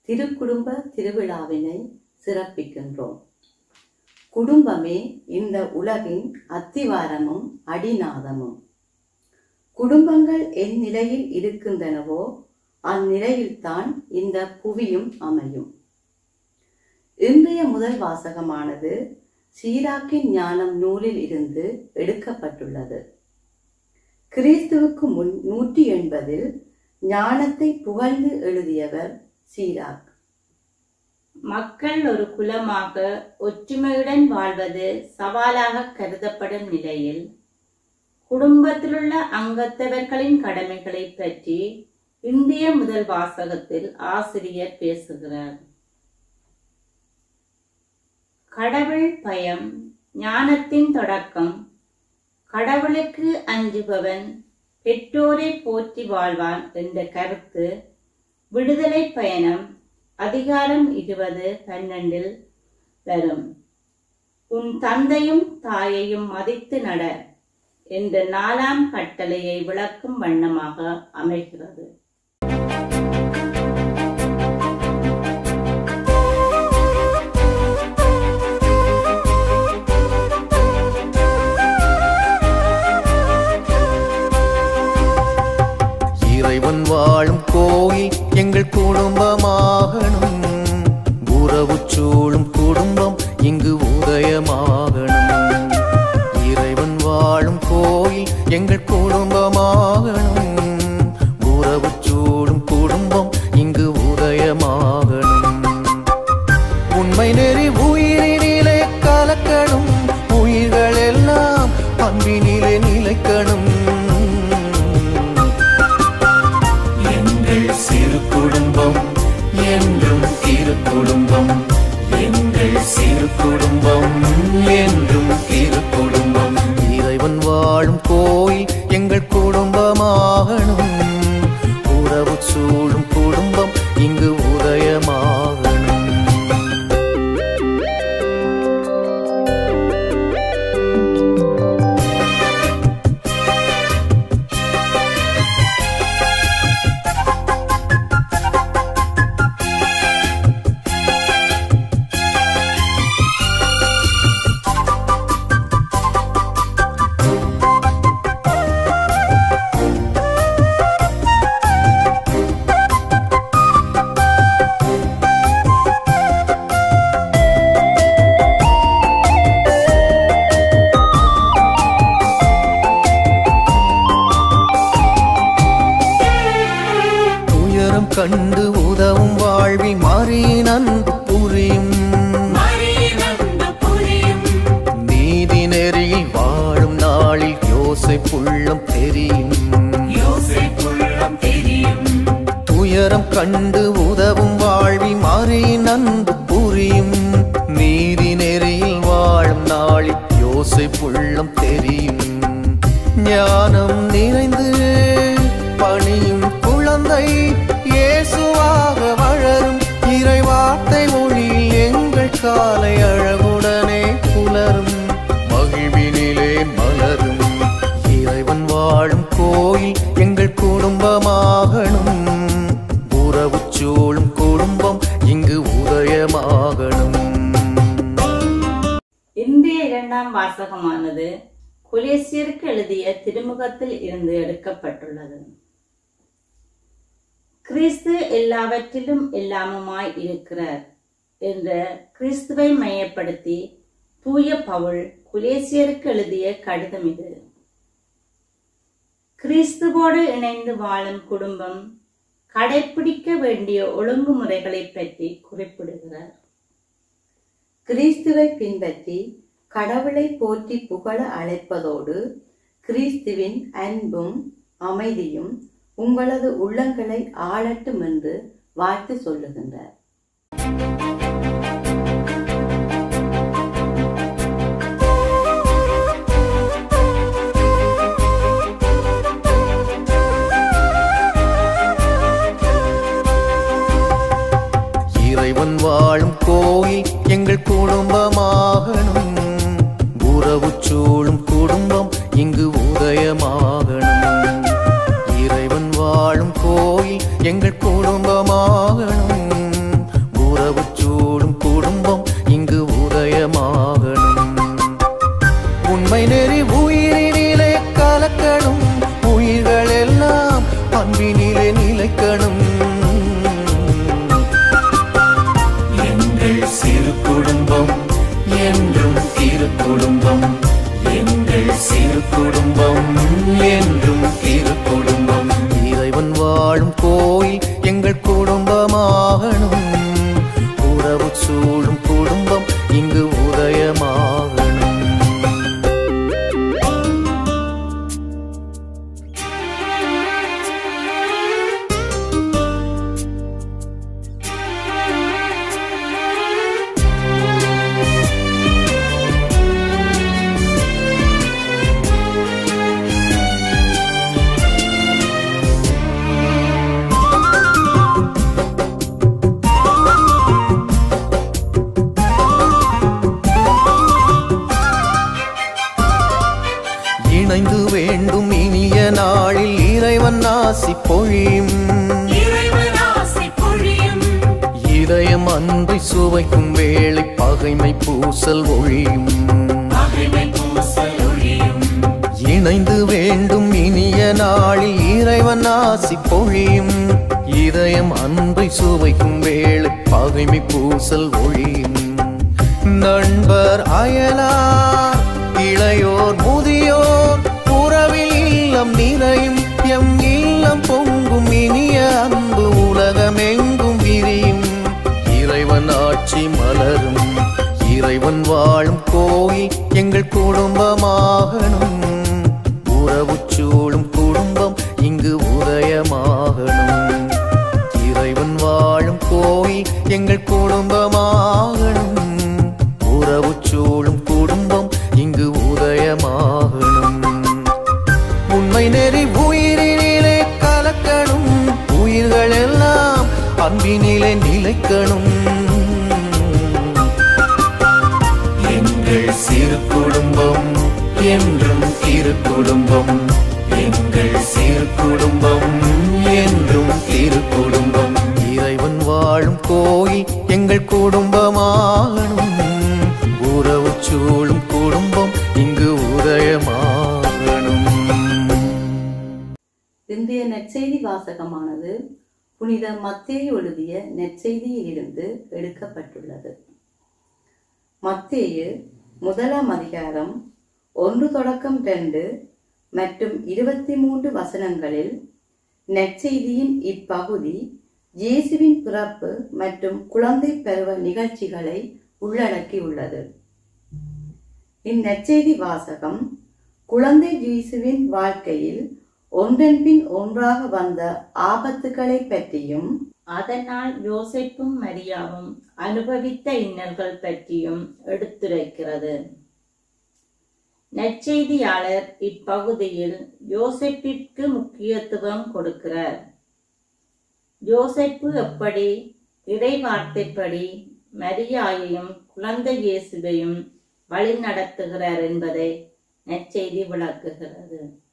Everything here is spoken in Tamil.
திருக்குடும்ப திருவிழாவினை சிறப்பிக்கின்றோம் குடும்பமே இந்த உலகின் அத்திவாரமும் அடிநாதமும் குடும்பங்கள் என் நிலையில் இருக்கின்றனவோ அந்நிலையில்தான் இந்த புவியும் அமையும் இன்றைய முதல் வாசகமானது சீராக்கின் ஞானம் நூலில் இருந்து எடுக்கப்பட்டுள்ளது கிறிஸ்துவுக்கு முன் நூற்றி எண்பதில் ஞானத்தை புகழ்ந்து எழுதியவர் சீராக் மக்கள் ஒரு குலமாக ஒற்றுமையுடன் வாழ்வது சவாலாக கருதப்படும் நிலையில் குடும்பத்திலுள்ள அங்கத்தவர்களின் கடமைகளை பற்றி இந்திய முதல் வாசகத்தில் ஆசிரியர் பேசுகிறார் கடவுள் பயம் ஞானத்தின் தொடக்கம் கடவுளுக்கு அஞ்சுபவன் பெற்றோரை போற்றி வாழ்வான் என்ற கருத்து விடுதலை பயணம் அதிகாரம் இருபது பன்னெண்டில் வரும் உன் தந்தையும் தாயையும் மதித்து நட என்ற நாலாம் கட்டளையை விளக்கும் வண்ணமாக அமைகிறது இறைவன் வாழும் கோயில் எங்கள் குடும்பமாகணும் உறவு சூழும் குடும்பம் இங்கு உதயமாகணும் இறைவன் வாழும் கோயில் எங்கள் குடும்பமாகணும் உறவு சூழும் குடும்பம் இங்கு உதயமாகணும் உண்மை நெறி உயிரினிலே கலக்கணும் உயிர்கள் எல்லாம் அன்பினிலே நிலைக்கணும் எங்கள் சிறு குடும்பம் என்றும் இரு குடும்பம் எங்கள் சிறு குடும்பம் என்றும் இரு குடும்பம் இறைவன் வாழும் கோயில் எங்கள் குடும்பமாகணும் உறவு சூழும் குடும்பம் இங்கு உதயமாகணும் துயரம் கண்டு உதவும் வாழ்வில் மாறியின் அன்பு புரியும் நீதி நெறியில் வாழும் நாளில் யோசை புள்ளம் தெரியும் துயரம் கண்டு உதவும் வாழ்வில் மாறியின் அன்பு புரியும் நீதி நெறியில் வாழும் நாளில் யோசை புள்ளம் தெரியும் ஞானம் நிறைந்து பணியும் குழந்தை இயேசுவாக வளரும் இறைவார்த்தை ஒளி எங்கள் காலை அழகுடனே புலரும் மகிழ்வினிலே மலரும் இறைவன் வாழும் கோயில் எங்கள் குடும்பமாகணும் உறவு சூழும் குடும்பம் இங்கு உதயமாகணும் இன்றைய இரண்டாம் வாசகமானது குலேசியருக்கு எழுதிய திருமுகத்தில் இருந்து எடுக்கப்பட்டுள்ளது கிறிஸ்து எல்லாவற்றிலும் எல்லாமுமாய் இருக்கிறார் என்ற கிறிஸ்துவை மையப்படுத்தி தூய பவுல் குலேசியருக்கு எழுதிய கடிதம் இது கிறிஸ்துவோடு இணைந்து வாழும் குடும்பம் கடைபிடிக்க வேண்டிய ஒழுங்குமுறைகளை பற்றி குறிப்பிடுகிறார் கிறிஸ்துவை பின்பற்றி கடவுளை போற்றி புகழ அழைப்பதோடு கிறிஸ்துவின் அன்பும் அமைதியும் உங்களது உள்ளங்களை ஆளட்டும் என்று வாழ்த்து சொல்லுகின்றார் இறைவன் வாழும் கோயில் எங்கள் குடும்பமாகணும் உறவு சூழும் குடும்பம் இங்கு உதயமாகணும் இறைவன் வாழும் கோயில் எங்கள் குடும்பமாகணும் குடும்பம் என்றும் திரு குடும்பம் இறைவன் வாழும் கோயில் எங்கள் குடும்பமாகணும் உறவு சூழும் குடும்பம் இங்கு உதயமாகணும் இணைந்து வேண்டும் இனிய நாளில் இறைவன் ஆசி பொழியும் இதயம் அன்பை சுவைக்கும் வேளை பகைமை பூசல் ஒழியும் இணைந்து வேண்டும் இனிய நாளில் இறைவன் ஆசி பொழியும் இதயம் அன்பை சுவைக்கும் வேளை பகைமை பூசல் ஒழியும் நண்பர் அயலார் இளையோர் முதியோர் உறவில் இல்லம் நிறையும் எம் இல்லம் பொங்கும் இனிய அன்பு உலகமெங்கும் விரியும் இறைவன் ஆட்சி மலரும் இறைவன் வாழும் கோயில் எங்கள் குடும்பமாகணும் உறவு சூழும் குடும்பம் இங்கு உதயமாகணும் இறைவன் வாழும் கோயில் எங்கள் குடும்பமாகணும் உறவு சூழும் குடும்பம் இங்கு உதயமாகணும் உண்மை நெறி உயிரினிலே கலக்கணும் உயிர்கள் எல்லாம் அன்பினிலே நிலைக்கணும் எங்கள் சிறு குடும்பம் என்றும் திரு குடும்பம் எங்கள் சிறு குடும்பம் என்றும் திரு குடும்பம் இறைவன் வாழும் கோயில் எங்கள் குடும்பமாகணும் உறவு சூழும் குடும்பம் இங்கு உதயமாகணும் இன்றைய நற்செய்தி வாசகமானது புனித மத்தேயு எழுதிய நற்செய்தியிலிருந்து எடுக்கப்பட்டுள்ளது மத்தேயு முதலாம் அதிகாரம் ஒன்று தொடக்கம் ரெண்டு மற்றும் இருபத்தி மூன்று வசனங்களில் நற்செய்தியின் இப்பகுதி இயேசுவின் பிறப்பு மற்றும் குழந்தை பருவ நிகழ்ச்சிகளை உள்ளடக்கியுள்ளது இந்நற்செய்தி வாசகம் குழந்தை இயேசுவின் வாழ்க்கையில் ஒன்றன் பின் ஒன்றாக வந்த ஆபத்துக்களை பற்றியும் அதனால் யோசேப்பும் மரியாவும் அனுபவித்த இன்னல்கள் பற்றியும் எடுத்துரைக்கிறது நற்செய்தியாளர் இப்பகுதியில் யோசேப்பிற்கு முக்கியத்துவம் கொடுக்கிறார் யோசேப்பு எப்படி இறைவார்த்தைப்படி மரியாயையும் குழந்தை இயேசுவையும் வழி நடத்துகிறார் என்பதை நற்செய்தி விளக்குகிறது